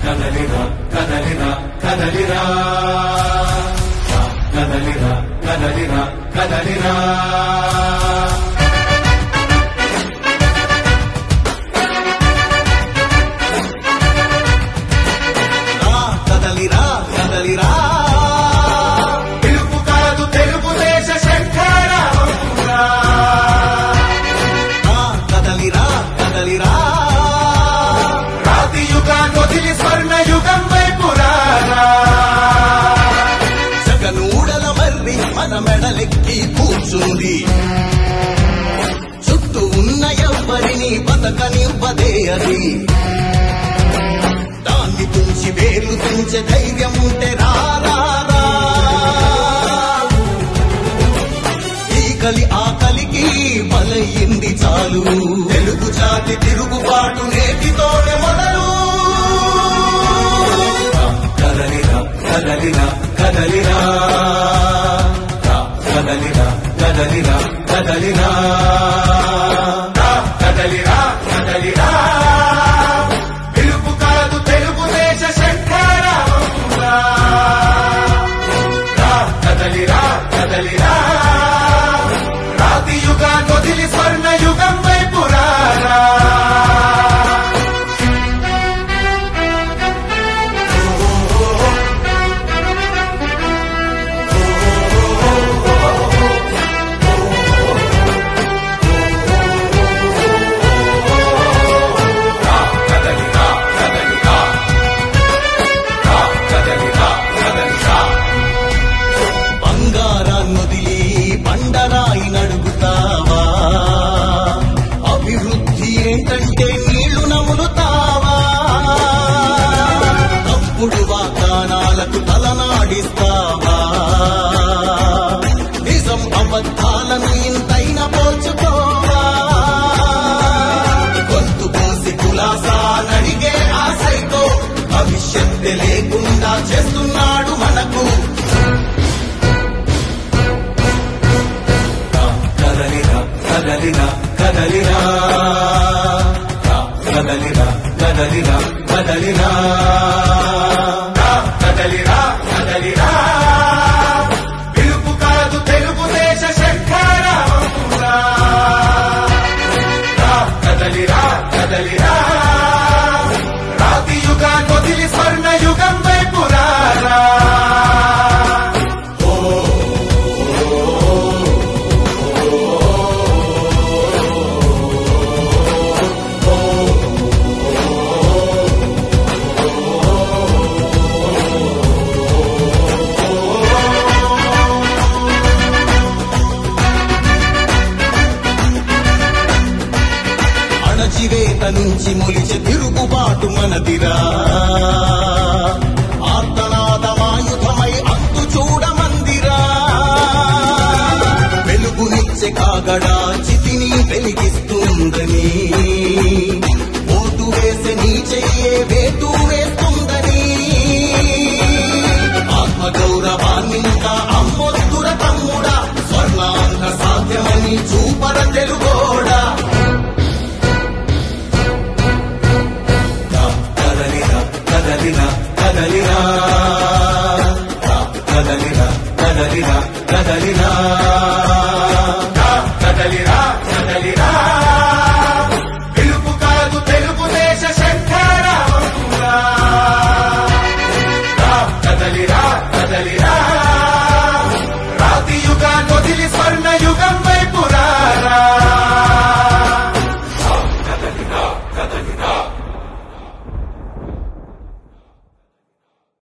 కదలిరా కదలిరా కదలిరా కదలిరా కదలిరా కదలిరా రా కదలిరా కదలిరా పిలుపు కాదు తెలుగుదేశ శంఖారావంగా రా కదలిరా కదలిరా రాతి యుగాన్ని వదిలి స్వర్ణ యుగం వైపు రారా జగనూడల మర్రి మన మెడలెక్కి కూర్చుంది చుట్టూ ఉన్న ఎవ్వరిని బతకనివ్వదే అది దాన్ని తుంచి వేలు తెంచే ధైర్యం ఉంటే రా రా, రా. ఈ కలి ఆకలికి బలయింది చాలు తెలుగు జాతి తిరుగుబాటు నేటితోనే మొదలు కదలిరా కదలిరా కదలిరా కదలిరా కదలిరా కదలిరా కదలిరా కదలిరా పిలుపు కాదు తెలుగుదేశ శంఖారావంగా కదలిరా కదలిరా రాతి యుగాన్ని వదిలి స్వర్ణ యుగం వైపు రారా కదలిరా కదలిరా కదలిరా కదలిరా బంగారాన్నొదిలి బండరాయి నడుగుతావా అభివృద్ధి ఏంటంటే నీళ్లు నములుతావా తప్పుడు వాగ్దానాలకు తలనాడిస్తావా నిజం అబద్ధాలను ఇంతైన పోల్చుకోవా గొంతు కోసి కులాసా నడిగే ఆశైతో భవిష్యత్తు లేకుండా చేస్తున్నాడు మనకు కదలిరా కదలిరా కదలిరా కదలిరా కదలిరా కదలిరా కదలిరా కదలిరా పిలుపు కాదు తెలుగుదేశ శంఖారావంగా కదలిరా కదలిరా రాతి యుగాన్ని వదిలి స్వర్ణ యుగం వైపు రారా అణచివేత నుంచి మొలిచే తిరుగుబాటు మనదిరా ఆర్తనాదమాయుధమై అంతు చూడమందిరా వెలుగునిచ్చే కాగడా చితిని వెలిగిస్తుందని ఓటు వేసే నీ చెయ్యే వేటు వేస్తుందని ఆత్మగౌరవాన్ని ఇంకా అమ్మొద్దుర తమ్ముడా స్వర్ణాంగ సాధ్యమని చూపర తెలుగోడా కదలిరా కదలిరా కదలిరా కదలిరా కదలిరా కదలిరా కదలిరా కదలిరా పిలుపు కాదు తెలుగుదేశ శంఖారావంగా కదలిరా కదలిరా